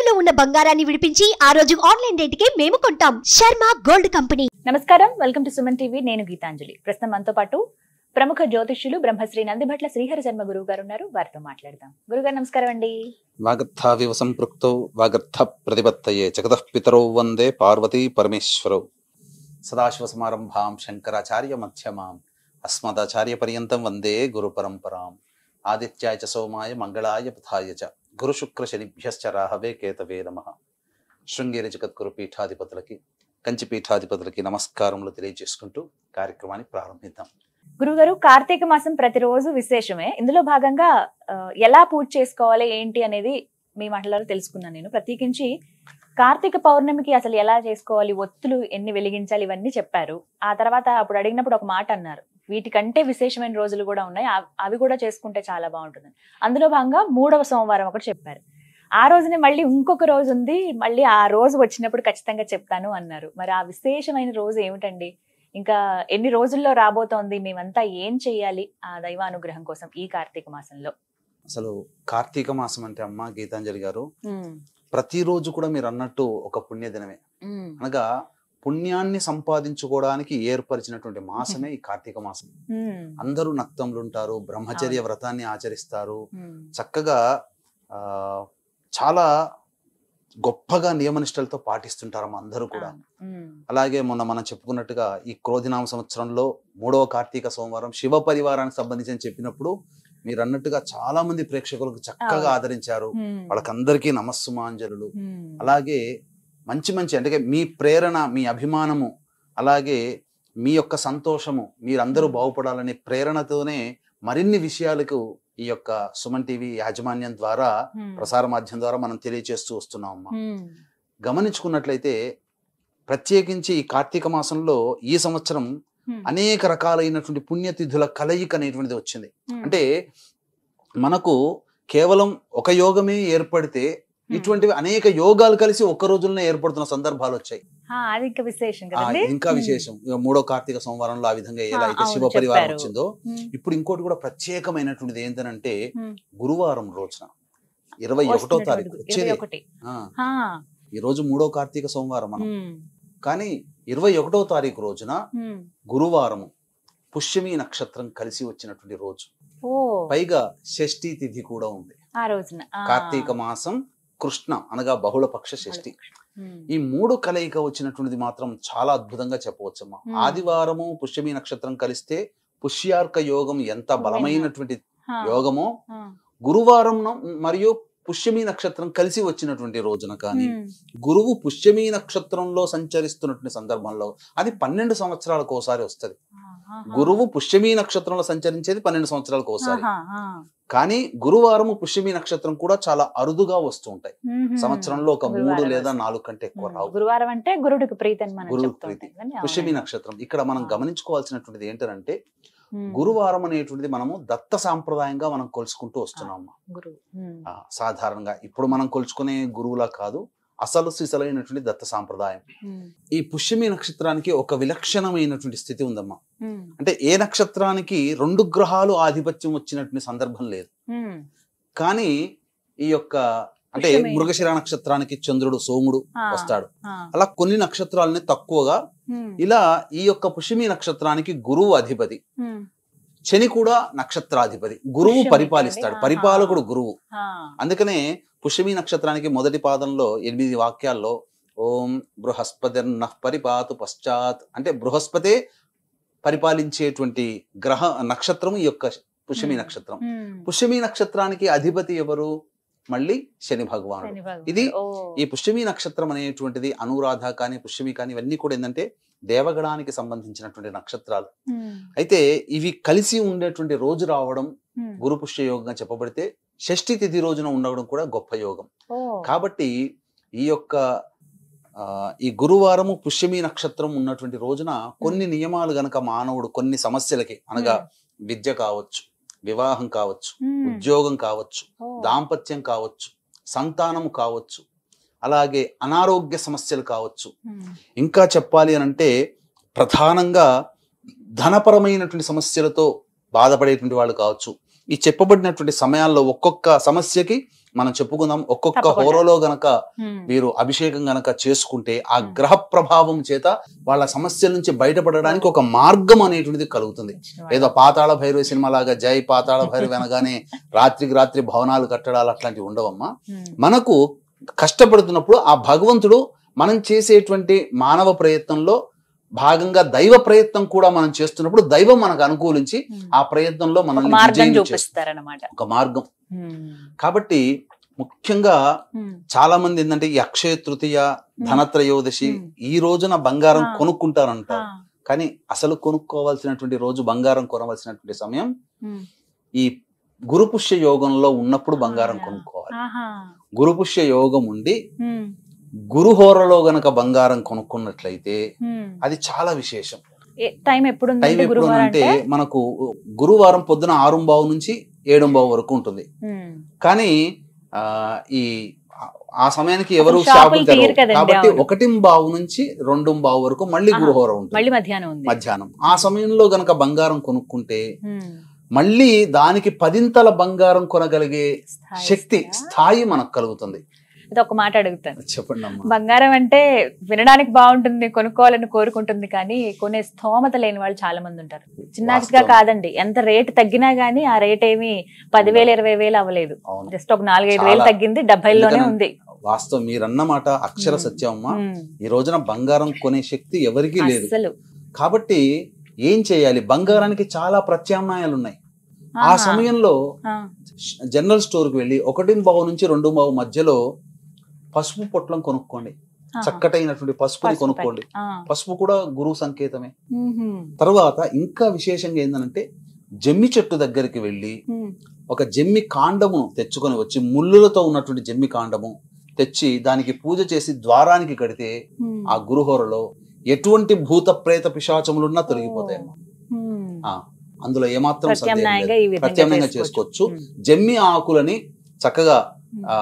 తాకట్టులో ఉన్న బంగారాన్ని విడిపించి ఆ రోజు ఆన్లైన్ రేటుకే మేము కొంటాం శర్మ గోల్డ్ కంపెనీ నమస్కారం వెల్కమ్ టు సుమన్ టీవీ నేను గీతాంజలి ప్రస్తుతం మనతో పాటు ప్రముఖ జ్యోతిష్యులు బ్రహ్మశ్రీ నందిభట్ల శ్రీహరి శర్మ గురువు గారు ఉన్నారు వారితో మాట్లాడదాం గురుగారు నమస్కారం అండి వాగర్థావివ సంపృక్తౌ వాగర్థ ప్రతిపత్తయే జగతః పితరౌ వందే పార్వతీ పరమేశ్వరౌ సదాశివసమారంభాం శంకరాచార్య మధ్యమాం అస్మదాచార్య పర్యంతం వందే గురు పరంపరాం ఆదిత్యాయ చ సోమాయ మంగళాయ పథాయ చ గురు శుక్ర శనిభ్యశ్చ రాహవే కేతవే నమ శృంగేరి జగద్గురు పీఠాధిపతులకి కంచి పీఠాధిపతులకి నమస్కారములు తెలియజేసుకుంటూ కార్యక్రమాన్ని ప్రారంభిద్దాం గురుగారు కార్తీక మాసం ప్రతిరోజు విశేషమే ఇందులో భాగంగా ఆ, ఎలా పూజ చేసుకోవాలి ఏంటి అనేది మీ మాటలలో తెలుసుకున్నాను నేను ప్రత్యేకించి కార్తీక పౌర్ణమికి అసలు ఎలా చేసుకోవాలి ఒత్తులు ఎన్ని వెలిగించాలి ఇవన్నీ చెప్పారు ఆ తర్వాత అప్పుడు అడిగినప్పుడు ఒక మాట అన్నారు వీటికంటే విశేషమైన రోజులు కూడా ఉన్నాయి అవ్- అవి కూడా చేసుకుంటే చాలా బాగుంటుంది అందులో భాగంగా మూడవ సోమవారం ఒకటి చెప్పారు ఆ రోజునే మళ్ళీ ఇంకొక రోజు ఉంది మళ్ళీ ఆ రోజు వచ్చినప్పుడు ఖచ్చితంగా చెప్తాను అన్నారు మరి ఆ విశేషమైన రోజు ఏమిటండి ఇంకా ఎన్ని రోజుల్లో రాబోతోంది మేమంతా ఏం చెయ్యాలి ఆ దైవానుగ్రహం కోసం ఈ కార్తీక మాసంలో అసలు కార్తీక మాసం అంటే అమ్మ గీతాంజలి గారు ప్రతిరోజు కూడా మీరు అన్నట్టు ఒక పుణ్యదినమే అనగా పుణ్యాన్ని సంపాదించుకోవడానికి ఏర్పరిచినటువంటి మాసమే ఈ కార్తీక మాసం అందరూ నక్తములు ఉంటారు బ్రహ్మచర్య అవును. వ్రతాన్ని ఆచరిస్తారు చక్కగా ఆ చాలా గొప్పగా నియమనిష్టలతో పాటిస్తుంటారు అందరూ కూడా అలాగే మొన్న మనం చెప్పుకున్నట్టుగా ఈ క్రోధినామ సంవత్సరంలో మూడవ కార్తీక సోమవారం శివ పరివారానికి సంబంధించి చెప్పినప్పుడు మీరు అన్నట్టుగా చాలా మంది ప్రేక్షకులకు చక్కగా అవును. ఆదరించారు వాళ్ళకందరికీ నమస్సుమాంజలు అలాగే మంచి మంచి అంటే మీ ప్రేరణ మీ అభిమానము అలాగే మీ యొక్క సంతోషము మీరందరూ బాగుపడాలనే ప్రేరణతోనే మరిన్ని విషయాలకు ఈ యొక్క సుమన్ టీవీ యాజమాన్యం ద్వారా ప్రసార మాధ్యమం ద్వారా మనం తెలియజేస్తూ వస్తున్నాం అమ్మా గమనించుకున్నట్లయితే ప్రత్యేకించి ఈ కార్తీక మాసంలో ఈ సంవత్సరం అనేక రకాలైనటువంటి పుణ్యతిథుల కలయిక అనేటువంటిది వచ్చింది అంటే మనకు కేవలం ఒక యోగమే ఏర్పడితే ఇటువంటివి అనేక యోగాలు కలిసి ఒక్క రోజుల్లోనే ఏర్పడుతున్న సందర్భాలు వచ్చాయి అది ఇంకా విశేషం ఆ, కదండి ఇంకా విశేషం ఇక మూడో కార్తీక సోమవారంలో ఆ విధంగా ఎలా ఆ, అయితే అవును, శివ పరివారం చెప్పారు. వచ్చిందో ఉమ్. ఇప్పుడు ఇంకోటి కూడా ప్రత్యేకమైనటువంటిది ఏంటంటే ఉమ్. గురువారం రోజున ఇరవై ఒకటో వస్తున్నటువంటి తారీఖు ఇరవై వచ్చేది ఒకటి ఆ, ఆ, ఈ రోజు మూడో కార్తీక సోమవారం మనం ఉమ్, కానీ ఇరవై ఒకటో తారీఖు రోజున ఉమ్. గురువారము పుష్యమి నక్షత్రం కలిసి వచ్చినటువంటి రోజు ఓ పైగా షష్ఠీ తిథి కూడా ఉంది ఆ రోజున ఆ. కార్తీక మాసం కృష్ణ అనగా బహుళపక్ష షష్ఠి ఉమ్. ఈ మూడు కలయిక వచ్చినటువంటిది మాత్రం చాలా అద్భుతంగా చెప్పవచ్చమ్మా Hmm. ఆదివారము పుష్యమి నక్షత్రం కలిస్తే పుష్యార్క యోగం ఎంత బలమైనటువంటి ఆ, యోగమో ఆ. గురువారం మరియు పుష్యమి నక్షత్రం కలిసి వచ్చినటువంటి రోజున కానీ ఉమ్. గురువు పుష్యమి నక్షత్రంలో సంచరిస్తున్నటువంటి సందర్భంలో అది పన్నెండు సంవత్సరాలకు ఒకసారి వస్తది ఆహా. గురువు పుష్యమి నక్షత్రంలో సంచరించేది పన్నెండు సంవత్సరాలకు ఒకసారి ఆహా, ఆ. కానీ గురువారము పుష్యమి నక్షత్రం కూడా చాలా అరుదుగా వస్తూ ఉంటాయి ఉమ్మ్. సంవత్సరంలో ఒక మూడు గురువారం లేదా వస్తుంది. నాలుగు కంటే ఎక్కువ ఉమ్. రావు గురువారం అంటే గురుడికి ప్రీతి అని మనం గురువుకి చెప్తూ ప్రీతి. ఉంటాం కదండి. పుష్యమి అవునండి. నక్షత్రం ఇక్కడ మనం ఆ. గమనించుకోవాల్సినటువంటిది ఏంటంటే ఉమ్. గురువారం అనేటువంటిది మనము దత్త సాంప్రదాయంగా మనం కొలుసుకుంటూ వస్తున్నాం గురువు ఉమ్. ఆ, సాధారణంగా ఇప్పుడు మనం కొలుచుకునే గురువులా కాదు అసలు సిసలైనటువంటి దత్త సాంప్రదాయం ఉమ్. ఈ పుష్యమి నక్షత్రానికి ఒక విలక్షణమైనటువంటి స్థితి ఉందమ్మా ఉమ్. అంటే ఏ నక్షత్రానికి రెండు గ్రహాలు ఆధిపత్యం వచ్చినటువంటి సందర్భం లేదు ఉమ్. కానీ ఈ యొక్క అంటే పుష్యమి. మృగశిర నక్షత్రానికి చంద్రుడు సోముడు ఆ. వస్తాడు ఆ. అలా కొన్ని నక్షత్రాలని తక్కువగా ఉమ్. ఇలా ఈ యొక్క పుష్యమి నక్షత్రానికి గురువు అధిపతి ఉమ్. శని కూడా నక్షత్రాధిపతి గురువు పుష్యమి పరిపాలిస్తాడు అండి. పరిపాలకుడు గురువు ఆ. అందుకనే పుష్యమి నక్షత్రానికి మొదటి పాదంలో ఎనిమిది వాక్యాల్లో ఓం బృహస్పతిర్న పరిపాతు పశ్చాత్ అంటే బృహస్పతే పరిపాలించేటువంటి గ్రహ నక్షత్రం ఈ యొక్క పుష్యమి Hmm. నక్షత్రం ఉమ్. పుష్యమి నక్షత్రానికి అధిపతి ఎవరు మళ్ళీ శని భగవానుడు శని భగవానుడు. ఇది ఓ. ఈ పుష్యమి నక్షత్రం అనేటువంటిది అనురాధ కానీ పుష్యమి కానీ ఇవన్నీ కూడా ఏంటంటే దేవగణానికి సంబంధించినటువంటి నక్షత్రాలు ఉమ్. అయితే ఇవి కలిసి ఉండేటువంటి రోజు రావడం ఉమ్. గురు పుష్య యోగంగా చెప్పబడితే షష్ఠి తిథి రోజున ఉండడం కూడా గొప్ప యోగం ఓ. కాబట్టి ఈ యొక్క ఆ, ఈ గురువారము పుష్యమి నక్షత్రం ఉన్నటువంటి రోజున కొన్ని నియమాలు గనక మానవుడు కొన్ని సమస్యలకి అనగా విద్య కావచ్చు వివాహం కావచ్చు ఉమ్. ఉద్యోగం కావచ్చు ఓ. దాంపత్యం కావచ్చు సంతానము కావచ్చు అలాగే అనారోగ్య సమస్యలు కావచ్చు ఉమ్. ఇంకా చెప్పాలి అని అంటే ప్రధానంగా ధనపరమైనటువంటి సమస్యలతో బాధపడేటువంటి వాళ్ళు కావచ్చు ఈ చెప్పబడినటువంటి సమయాల్లో ఒక్కొక్క సమస్యకి మనం చెప్పుకుందాం ఒక్కొక్క తప్పకుండా. హోరోలో గనక ఉమ్. వీరు అభిషేకం గనక చేసుకుంటే ఆ Hmm. గ్రహ ప్రభావం చేత వాళ్ళ సమస్యల నుంచి బయటపడడానికి ఒక మార్గం అనేటువంటిది కలుగుతుంది ఏదో పాతాళ భైరవ సినిమా లాగా జై పాతాళ భైరవి అనగానే రాత్రికి రాత్రి భవనాలు కట్టడాలు అట్లాంటివి ఉండవమ్మా ఉమ్. మనకు కష్టపడుతున్నప్పుడు ఆ భగవంతుడు మనం చేసేటువంటి మానవ ప్రయత్నంలో భాగంగా దైవ ప్రయత్నం కూడా మనం చేస్తున్నప్పుడు దైవం మనకు అనుకూలించి ఉమ్. ఆ ప్రయత్నంలో ఒక మనల్ని మార్గం విజయం చేస్తుంది. చూపిస్తారనమాట ఒక మార్గం కాబట్టి ముఖ్యంగా చాలా మంది ఏంటంటే ఈ అక్షయ తృతీయ ధనత్రయోదశి Hmm. ఈ రోజున బంగారం Ah. కొనుక్కుంటారంటారు కానీ అసలు కొనుక్కోవాల్సినటువంటి రోజు బంగారం కొనవలసినటువంటి సమయం ఈ గురుపుష్య యోగంలో ఉన్నప్పుడు బంగారం Ah. కొనుక్కోవాలి గురుపుష్య యోగం ఉండి ఉమ్. గురుహోరలో గనక బంగారం కొనుక్కున్నట్లయితే ఉమ్. అది చాలా విశేషం ఏ- టైం ఎప్పుడు టైం ఉందంటే ఎప్పుడు గురువారం అంటే అంటే మనకు గురువారం పొద్దున ఆరు బావు నుంచి ఏడు బావు వరకు ఉంటుంది ఉమ్. కానీ ఆ ఈ ఆ సమయానికి ఎవరు అప్పుడు షాపులు షాపులు తెరవరు తీయరు కదండి, కాబట్టి అవును. ఒకటి బావు నుంచి రెండు బావు వరకు మళ్ళీ ఆహా. గురుహోర ఉంటుంది మళ్ళీ మధ్యాహ్నం ఉంది మధ్యాహ్నం ఆ సమయంలో గనక బంగారం కొనుక్కుంటే ఉమ్. మళ్ళీ దానికి పదింతల బంగారం కొనగలిగే స్థాయి శక్తి స్థాయి. స్థాయి మనకు కలుగుతుంది ఇది ఒక మాట అడుగుతాను చెప్పండి అమ్మా బంగారం అంటే వినడానికి బాగుంటుంది కొనుక్కోవాలని కోరుకుంటుంది కానీ కొనే స్థోమత లేని వాళ్ళు చాలా మంది ఉంటారు చిన్నగా వాస్తవం. కాదండి ఎంత రేటు తగ్గినా గానీ ఆ రేట్ ఏమి పదివేలు ఇరవై వేలు అవ్వలేదు అవును జస్ట్ ఒక నాలుగైదు వేలు చాలా. తగ్గింది డెబ్బైలోనే ఎందుకని- ఉంది వాస్తవం మీరన్నమాట అక్షర ఉమ్. సత్యం అమ్మా ఉమ్. ఈ రోజున బంగారం కొనే శక్తి ఎవరికీ లేదు అస్సలు కాబట్టి ఏం చేయాలి బంగారానికి చాలా ప్రత్యామ్నాయాలు ఉన్నాయి ఆ ఆహా. సమయంలో ఆ. జనరల్ స్టోర్ కి వెళ్ళి ఒకటి బావు నుంచి రెండు బావు మధ్యలో పసుపు పొట్లం కొనుక్కోండి ఆహా. చక్కటైనటువంటి పసుపుని పసుపు కొనుక్కోండి ఆ. పసుపు కూడా గురువు సంకేతమే ఉహుం. తర్వాత ఇంకా విశేషంగా ఏంటంటే జమ్మి చెట్టు దగ్గరికి వెళ్ళి ఉమ్. ఒక జమ్మి కాండమును తెచ్చుకొని వచ్చి ముళ్ళులతో ఉన్నటువంటి జమ్మి కాండము తెచ్చి దానికి పూజ చేసి ద్వారానికి కడితే ఉమ్. ఆ గురుహోరలో ఎటువంటి భూత ప్రేత పిశాచములున్నా తొలగిపోతాయి ఉమ్. ఆ, అందులో ఏమాత్రం సందేహం లేదు. ప్రత్యామ్నాయంగా ఈ విధంగా ప్రత్యామ్నాయంగా చేసుకోవచ్చు చేసుకోవచ్చు జమ్మి ఆకులని చక్కగా ఉమ్. ఆ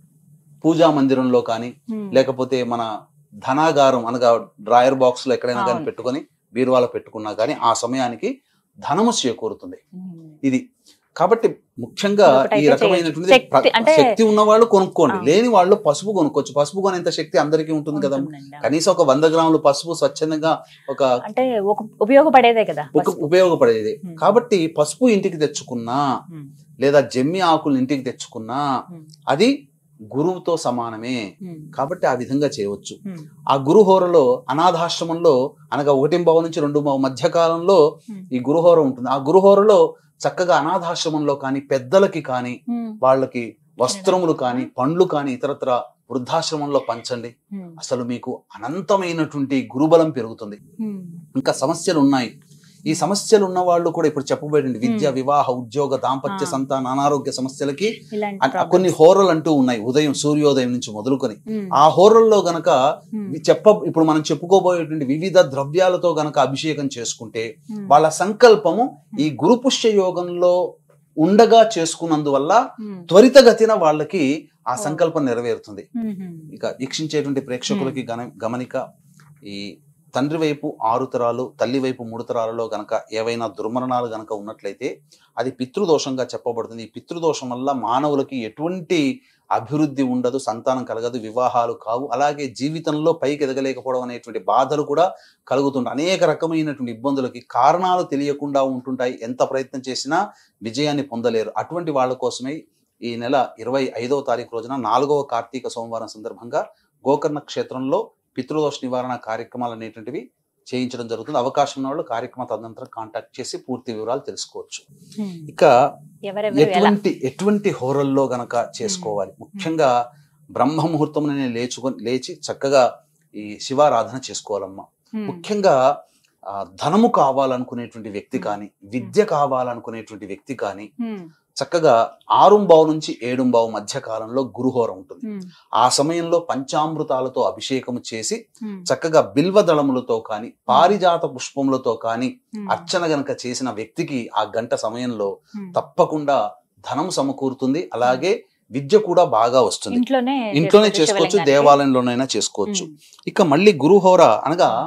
పూజా మందిరంలో కానీ ఉమ్. లేకపోతే మన ధనాగారం అనగా డ్రాయర్ బాక్స్ లో ఎక్కడైనా కానీ అవును. పెట్టుకొని బీరువాలో పెట్టుకున్నా కానీ ఆ సమయానికి ధనము చేకూరుతుంది ఉమ్. ఇది కాబట్టి ముఖ్యంగా ఒకటైతే ఈ రకమైనటువంటి చేయొచ్చు. శక్తి ప్ర- అంటే- శక్తి ఉన్న వాళ్ళు కొనుక్కోండి ఆ. లేని వాళ్ళు పసుపు కొనుక్కోవచ్చు పసుపు కొనేంత శక్తి అందరికీ ఉంటుంది కదా ఉంటుందండి. కనీసం ఒక వంద గ్రాములు పసుపు స్వచ్ఛందంగా ఒక అంటే ఒక ఉపయోగపడేదే కదా ఒక ఉపయోగపడేది ఉమ్. కాబట్టి పసుపు ఇంటికి తెచ్చుకున్నా ఉమ్. లేదా జమ్మి ఆకులు ఇంటికి తెచ్చుకున్నా ఉమ్. అది గురువుతో సమానమే ఉమ్. కాబట్టి ఆ విధంగా చేయవచ్చు ఉమ్. ఆ గురుహోరలో అనాథాశ్రమంలో అనగా ఒకటి బావు నుంచి రెండు బావు మధ్య కాలంలో ఉమ్. ఈ గురుహోర ఉంటుంది ఆ గురుహోరలో చక్కగా అనాథాశ్రమంలో కానీ పెద్దలకి కానీ ఉమ్. వాళ్ళకి వస్త్రములు కానీ పండ్లు కానీ ఇతరత్ర వృద్ధాశ్రమంలో పంచండి ఉమ్. అసలు మీకు అనంతమైనటువంటి గురుబలం పెరుగుతుంది ఉమ్. ఇంకా సమస్యలు ఉన్నాయి ఈ సమస్యలు ఉన్న వాళ్ళు కూడా ఇప్పుడు చెప్పబడింది విద్య Hmm. వివాహ ఉద్యోగ దాంపత్య ఆ. సంతాన అనారోగ్య సమస్యలకి ఇలాంటి అన్- problems. కొన్ని హోరలు అంటూ ఉన్నాయి ఉదయం సూర్యోదయం నుంచి మొదలుకొని ఉమ్. ఆ హోరల్లో గనక ఉమ్. వి- చెప్ప ఇప్పుడు మనం చెప్పుకోబోయేటువంటి వివిధ ద్రవ్యాలతో గనక అభిషేకం చేసుకుంటే ఉమ్. వాళ్ళ సంకల్పము ఈ గురు పుష్య యోగంలో ఉండగా చేసుకున్నందువల్ల ఉమ్. త్వరితగతిన వాళ్ళకి ఆ ఓ. సంకల్పం నెరవేరుతుంది ఉమ్. ఇక వీక్షించేటువంటి ప్రేక్షకులకి గన గమనిక ఈ తండ్రి వైపు ఆరు తరాలు తల్లి వైపు మూడు తరాలలో గనక ఏవైనా దుర్మరణాలు గనక ఉన్నట్లయితే అది పితృదోషంగా చెప్పబడుతుంది ఈ పితృదోషం వల్ల మానవులకి ఎటువంటి అభివృద్ధి ఉండదు సంతానం కలగదు వివాహాలు కావు అలాగే జీవితంలో పైకి ఎదగలేకపోవడం అనేటువంటి బాధలు కూడా కలుగుతుంటాయి అనేక రకమైనటువంటి ఇబ్బందులకి కారణాలు తెలియకుండా ఉంటుంటాయి ఎంత ప్రయత్నం చేసినా విజయాన్ని పొందలేరు అటువంటి వాళ్ళ కోసమే ఈ నెల ఇరవై ఐదవ తారీఖు రోజున నాలుగవ కార్తీక సోమవారం సందర్భంగా గోకర్ణ క్షేత్రంలో పితృదోష నివారణ కార్యక్రమాలు అనేటువంటివి చేయించడం జరుగుతుంది అవకాశం ఉన్న వాళ్ళు కార్యక్రమ తదనంతరం కాంటాక్ట్ చేసి పూర్తి వివరాలు తెలుసుకోవచ్చు ఉమ్. ఇక ఎవరెవరు ఎలా ఎటువంటి ఎటువంటి హోరల్లో గనక చేసుకోవాలి ముఖ్యంగా బ్రహ్మ ముహూర్తం లేచుకొని లేచి చక్కగా ఈ శివారాధన చేసుకోవాలమ్మా ఉమ్. ముఖ్యంగా ఆ, ధనము కావాలనుకునేటువంటి వ్యక్తి కానీ విద్య కావాలనుకునేటువంటి వ్యక్తి కానీ ఉమ్. చక్కగా ఆరుంబావు నుంచి ఏడుంబావు మధ్య కాలంలో గురుహోర ఉంటుంది ఉమ్. ఆ సమయంలో పంచామృతాలతో అభిషేకం చేసి ఉమ్. చక్కగా బిల్వ దళములతో కానీ పారిజాత పుష్పములతో కానీ ఉమ్. అర్చన గనక చేసిన వ్యక్తికి ఆ గంట సమయంలో ఉమ్. తప్పకుండా ధనం సమకూరుతుంది అలాగే విద్య కూడా బాగా వస్తుంది ఇంట్లోనే ఇంట్లోనే చేసుకోవచ్చు చేసుకోవచ్చు శివలింగానికి. దేవాలయంలోనైనా చేసుకోవచ్చు ఉమ్. ఇక మళ్ళీ గురుహోర అనగా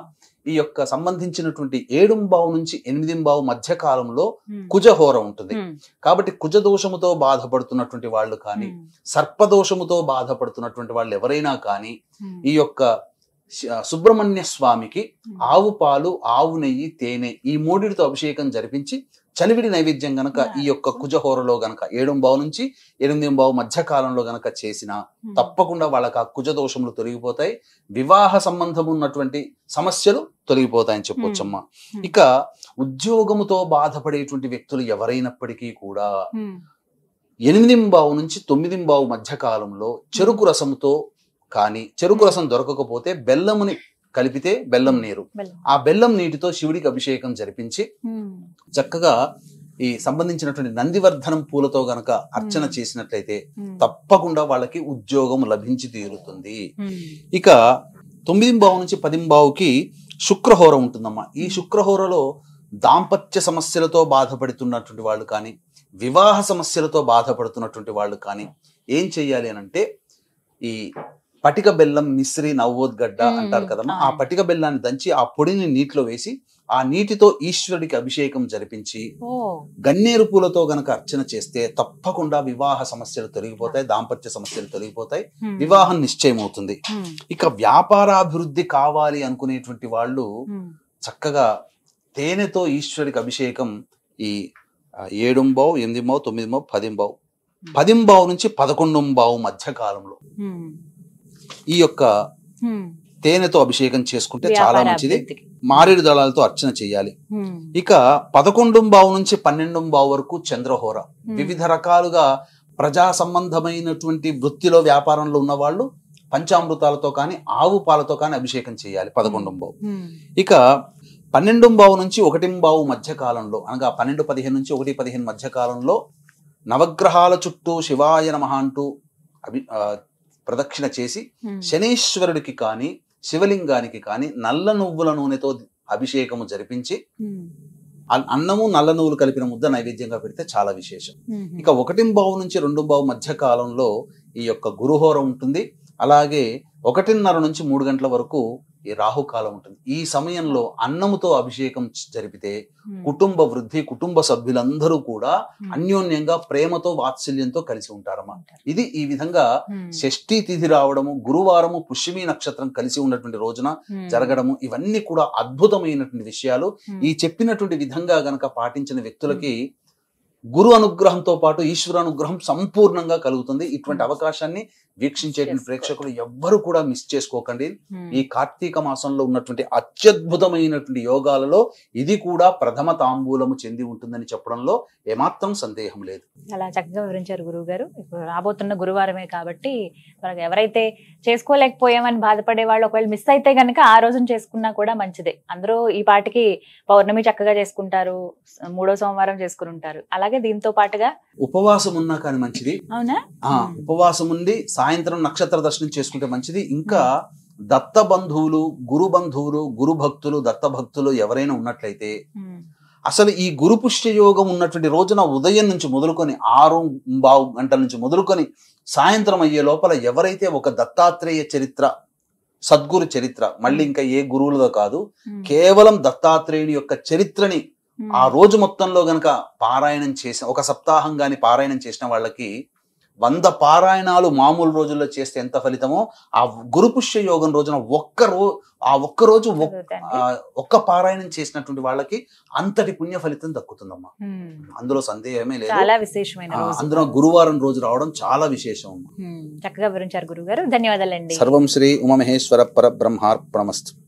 ఈ యొక్క సంబంధించినటువంటి ఏడుంబావు నుంచి ఎనిమిదింబావు మధ్య కాలంలో ఉమ్. కుజహోర ఉంటుంది ఉమ్. కాబట్టి కుజ దోషముతో బాధపడుతున్నటువంటి వాళ్ళు కానీ ఉమ్. సర్పదోషముతో బాధపడుతున్నటువంటి వాళ్ళు ఎవరైనా కానీ ఉమ్. ఈ యొక్క శ- సుబ్రహ్మణ్య స్వామికి ఉమ్. ఆవు పాలు ఆవు నెయ్యి తేనె ఈ మూడిటితో అభిషేకం జరిపించి చలివిడి నైవేద్యం గనక ఈ యొక్క కుజహోరలో గనక ఏడుంబావు నుంచి ఎనిమిదింబావు మధ్య కాలంలో గనక చేసిన ఉమ్. తప్పకుండా వాళ్ళకి ఆ కుజ దోషములు తొలగిపోతాయి వివాహ సంబంధం ఉన్నటువంటి సమస్యలు తొలగిపోతాయని చెప్పొచ్చమ్మా Hmm. ఇక ఉద్యోగముతో బాధపడేటువంటి వ్యక్తులు ఎవరైనప్పటికీ కూడా ఉమ్. ఎనిమిదింబావు నుంచి తొమ్మిదింబావు మధ్య కాలంలో చెరుకు రసముతో కానీ చెరుకు రసం దొరకకపోతే బెల్లముని కలిపితే బెల్లం నీరు బెల్లం. ఆ బెల్లం నీటితో శివుడికి అభిషేకం జరిపించి ఉమ్. చక్కగా ఈ సంబంధించినటువంటి నందివర్ధనం పూలతో గనక అర్చన Hmm. చేసినట్లయితే ఉమ్. తప్పకుండా వాళ్ళకి ఉద్యోగం లభించి తీరుతుంది ఉమ్. ఇక తొమ్మిదింబావు నుంచి పదింబావుకి శుక్రహోర ఉంటుందమ్మా ఈ శుక్రహోరలో దాంపత్య సమస్యలతో బాధపడుతున్నటువంటి వాళ్ళు కానీ వివాహ సమస్యలతో బాధపడుతున్నటువంటి వాళ్ళు కానీ ఏం చెయ్యాలి అని అంటే ఈ పటిక బెల్లం మిశ్రి నవ్వోద్గడ్డ మ్మ్. అంటారు కదమ్మా ఆ. ఆ పటిక బెల్లాన్ని దంచి ఆ పొడిని నీటిలో వేసి ఆ నీటితో ఈశ్వరుడికి అభిషేకం జరిపించి ఓ గన్నేరు పూలతో గనక అర్చన చేస్తే తప్పకుండా వివాహ సమస్యలు తొలగిపోతాయి దాంపత్య సమస్యలు తొలగిపోతాయి ఉమ్. వివాహం నిశ్చయం అవుతుంది ఉమ్. ఇక వ్యాపారాభివృద్ధి కావాలి అనుకునేటువంటి వాళ్ళు ఉమ్. చక్కగా తేనెతో ఈశ్వరుడికి అభిషేకం ఈ ఆ, ఏడుంబావు ఎనిమిదింబావు తొమ్మిదింబావు పదింబావు పదింబావు నుంచి పదకొండుంబావు మధ్య కాలంలో ఉమ్. ఈ యొక్క ఉమ్. తేనెతో అభిషేకం చేసుకుంటే చాలా వ్యాపార మంచిది అభివృద్ధికి. మారేడు దళాలతో అర్చన చేయాలి ఉమ్. ఇక పదకొండుంబావు నుంచి పన్నెండుంబావు వరకు చంద్రహోర ఉమ్. వివిధ రకాలుగా ప్రజా సంబంధమైనటువంటి వృత్తిలో వ్యాపారంలో ఉన్న వాళ్ళు పంచామృతాలతో కానీ ఆవు పాలతో కానీ అభిషేకం చేయాలి పదకొండుంబావు ఉమ్. ఇక పన్నెండుంబావు నుంచి ఒకటింబావు మధ్య కాలంలో అనగా పన్నెండు పదిహేను నుంచి ఒకటి పదిహేను మధ్య కాలంలో నవగ్రహాల చుట్టూ శివాయ నమః అంటూ అభి ఆ, ప్రదక్షిణ చేసి ఉమ్. శనీశ్వరుడికి కానీ శివలింగానికి కానీ నల్ల నువ్వుల నూనెతో అభిషేకము జరిపించి ఉమ్. అ- అన్నము నల్ల నువ్వులు కలిపిన ముద్ద నైవేద్యంగా పెడితే చాలా విశేషం ఉమ్. ఇక ఒకటింబావు నుంచి రెండుంబావు మధ్య కాలంలో ఈ యొక్క గురుహోరం ఉంటుంది అలాగే ఒకటిన్నర నుంచి మూడు గంటల వరకు ఈ రాహుకాలం ఉంటుంది ఈ సమయంలో అన్నముతో అభిషేకం చ- జరిపితే ఉమ్. కుటుంబ వృద్ధి కుటుంబ సభ్యులందరూ కూడా ఉమ్. అన్యోన్యంగా ప్రేమతో వాత్సల్యంతో కలిసి ఉంటారమ్మా ఉంటారు. ఇది ఈ విధంగా ఉమ్. షష్ఠీ తిథి రావడము గురువారము పుష్యమి నక్షత్రం కలిసి ఉన్నటువంటి రోజున ఉమ్. జరగడము ఇవన్నీ కూడా అద్భుతమైనటువంటి విషయాలు ఉమ్. ఈ చెప్పినటువంటి విధంగా గనక పాటించిన వ్యక్తులకి గురు అనుగ్రహంతో పాటు ఈశ్వర అనుగ్రహం సంపూర్ణంగా కలుగుతుంది ఇటువంటి Hmm. అవకాశాన్ని వీక్షించేటువంటి చేసుకో- ప్రేక్షకులు ఎవ్వరు కూడా మిస్ చేసుకోకండి ఉమ్. ఈ కార్తీక మాసంలో ఉన్నటువంటి అత్యద్భుతమైనటువంటి యోగాలలో ఇది కూడా ప్రథమ తాంబూలము చెంది ఉంటుందని చెప్పడంలో ఏమాత్రం సందేహం లేదు చాలా చక్కగా వివరించారు గురువు గారు ఇప్పుడు రాబోతున్న గురువారమే కాబట్టి మనకు ఎవరైతే చేసుకోలేకపోయామని బాధపడే వాళ్ళు ఒకవేళ మిస్ అయితే గనక ఆ రోజున చేసుకున్నా కూడా మంచిదే అందరూ ఈ పాటికి పౌర్ణమి చక్కగా చేసుకుంటారు స- మూడో సోమవారం చేసుకుని ఉంటారు అలాగే దీంతో పాటుగా ఉపవాసం ఉన్నా కానీ మంచిది అవునా ఆ ఉపవాసం ఉండి సాయంత్రం నక్షత్ర దర్శనం చేసుకుంటే మంచిది ఇంకా దత్త బంధువులు గురు బంధువులు గురు భక్తులు దత్త భక్తులు ఎవరైనా ఉన్నట్లయితే ఉమ్. అసలు ఈ గురు పుష్య యోగం ఉన్నటువంటి రోజున ఉదయం నుంచి మొదలుకొని ఆరు బావు గంటల నుంచి మొదలుకొని సాయంత్రం అయ్యే లోపల ఎవరైతే ఒక దత్తాత్రేయ చరిత్ర సద్గురు చరిత్ర మళ్ళీ ఇంకా ఏ గురువులదో కాదు ఉమ్. కేవలం దత్తాత్రేయుని యొక్క చరిత్రని ఉమ్. ఆ రోజు మొత్తంలో గనక పారాయణం చేసిన ఒక సప్తాహం గాని పారాయణం చేసిన వాళ్ళకి వంద పారాయణాలు మామూలు రోజుల్లో చేస్తే ఎంత ఫలితమో ఆ గురు పుష్య యోగం రోజున ఒక్క రో ఆ ఒక్క రోజు ఒక్- చదువుతాండి. ఆ ఒక్క పారాయణం చేసినటువంటి వాళ్ళకి అంతటి పుణ్య ఫలితం దక్కుతుందమ్మా ఉమ్. అందులో సందేహమే లేదు చాలా విశేషమైన ఆ, రోజు అందులో గురువారం రోజు రావడం చాలా విశేషం అమ్మా ఉమ్. చక్కగా వివరించారు గురువు గారు ధన్యవాదాలండి సర్వం శ్రీ ఉమమహేశ్వర పర బ్రహ్మార్పణమస్తు